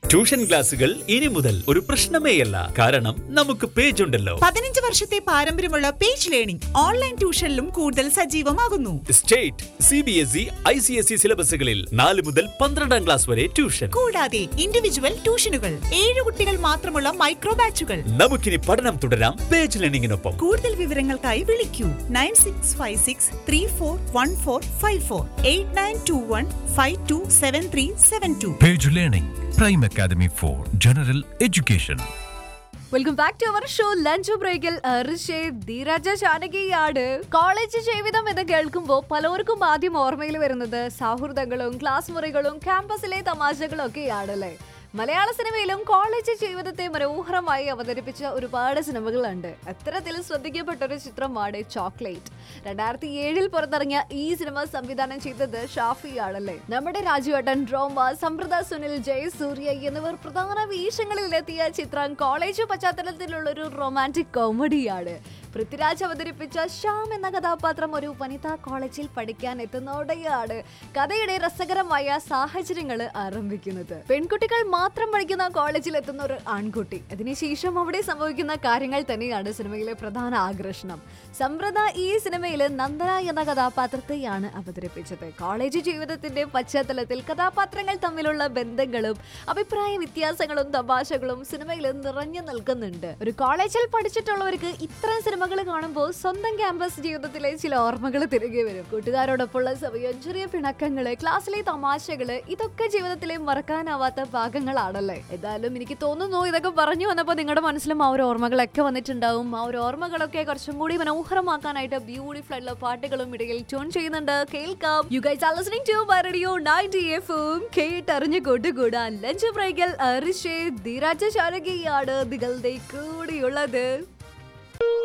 Tuition ക്ലാസുകൾ ഇനി മുതൽ ഒരു പ്രശ്നമേയല്ല കാരണം നമുക്ക് പേജ് ഉണ്ടല്ലോ പതിനഞ്ച് വർഷത്തെ പാരമ്പര്യമുള്ള പേജ് ലേണിംഗ് ഓൺലൈൻ ട്യൂഷനിലും കൂടുതൽ സജീവമാകുന്നു state C B S E I C S E സിലബസുകളിൽ നാല് മുതൽ പന്ത്രണ്ടാം ക്ലാസ് വരെ ട്യൂഷൻ കൂടാതെ ഇൻഡിവിജ്വൽ ട്യൂഷനുകൾ ഏഴ് കുട്ടികൾ മാത്രമുള്ള മൈക്രോ ബാച്ചുകൾ നമുക്കിനി പഠനം തുടരാം പേജ് ലേണിംഗിനൊപ്പം കൂടുതൽ വിവരങ്ങൾക്കായി വിളിക്കൂ nine six five six three four one four five four eight nine two one five two seven three seven two Page Learning, Prime Academy for General Education. Welcome back to our show lunch ബ്രേക്കിൽ Dheeraja ജാനകിയാണ് college ജീവിതം എന്ന് കേൾക്കുമ്പോൾ പലർക്കും ആദ്യം ഓർമ്മയിൽ വരുന്നത് സൗഹൃദങ്ങളും class മുറികളും ക്യാമ്പസിലെ തമാശകളും ഒക്കെയാണല്ലേ മലയാള സിനിമയിലും കോളേജ് ജീവിതത്തെ മനോഹരമായി അവതരിപ്പിച്ച ഒരുപാട് സിനിമകളുണ്ട് അത്തരത്തിൽ ശ്രദ്ധിക്കപ്പെട്ട ഒരു ചിത്രമാണ് ചോക്ലേറ്റ് രണ്ടായിരത്തി ഏഴിൽ പുറത്തിറങ്ങിയ ഈ സിനിമ സംവിധാനം ചെയ്തത് ഷാഫി ആണല്ലേ നമ്മുടെ രാജുവേട്ടൻ ഡ്രോമ സമ്പ്രദ സുനിൽ ജയസൂര്യ എന്നിവർ പ്രധാന വേഷങ്ങളിലെത്തിയ ചിത്രം കോളേജ് പശ്ചാത്തലത്തിലുള്ള ഒരു റൊമാൻറ്റിക് കോമഡിയാണ് പൃഥ്വിരാജ് അവതരിപ്പിച്ച ശ്യാം എന്ന കഥാപാത്രം ഒരു വനിതാ കോളേജിൽ പഠിക്കാൻ എത്തുന്നതോടെയാണ് കഥയുടെ രസകരമായ സാഹചര്യങ്ങൾ ആരംഭിക്കുന്നത് പെൺകുട്ടികൾ മാത്രം പഠിക്കുന്ന കോളേജിൽ എത്തുന്ന ഒരു ആൺകുട്ടി അതിനുശേഷം അവിടെ സംഭവിക്കുന്ന കാര്യങ്ങൾ തന്നെയാണ് സിനിമയിലെ പ്രധാന ആകർഷണം സമ്പ്രദ ഈ സിനിമയിൽ നന്ദന എന്ന കഥാപാത്രത്തെയാണ് അവതരിപ്പിച്ചത് കോളേജ് ജീവിതത്തിന്റെ പശ്ചാത്തലത്തിൽ കഥാപാത്രങ്ങൾ തമ്മിലുള്ള ബന്ധങ്ങളും അഭിപ്രായ വ്യത്യാസങ്ങളും തമാശകളും സിനിമയിൽ നിറഞ്ഞു നിൽക്കുന്നുണ്ട് ഒരു കോളേജിൽ പഠിച്ചിട്ടുള്ളവർക്ക് ഇത്തരം സിനിമകൾ കാണുമ്പോൾ സ്വന്തം ക്യാമ്പസ് ജീവിതത്തിലെ ചില ഓർമ്മകൾ തിരികെ വരും കൂട്ടുകാരോടൊപ്പമുള്ള സമയം ചെറിയ പിണക്കങ്ങള് ക്ലാസ്സിലെ തമാശകള് ഇതൊക്കെ ജീവിതത്തിലെ മറക്കാനാവാത്ത ഭാഗങ്ങളാണല്ലേ ഏതായാലും എനിക്ക് തോന്നുന്നു ഇതൊക്കെ പറഞ്ഞു വന്നപ്പോൾ നിങ്ങളുടെ മനസ്സിലും ആ ഒരു ഓർമ്മകളൊക്കെ വന്നിട്ടുണ്ടാവും ആ ഒരു ഓർമ്മകളൊക്കെ കുറച്ചും കൂടി മനോഹരമാക്കാനായിട്ട് ബ്യൂട്ടിഫുൾ ആയിട്ടുള്ള പാട്ടുകളും ഇടയിൽ ട്യൂൺ ചെയ്യുന്നുണ്ട് കേൾക്കാം you guys are listening to radio 90 എഫും കേട്ടറിഞ്ഞു കൂട്ടുകൂടാൻ ലഞ്ച് ബ്രേക്കിൽ അരിഷേ ധീരാജ ശാരകയാണ് നിങ്ങളുടെ കൂടിയുള്ളത്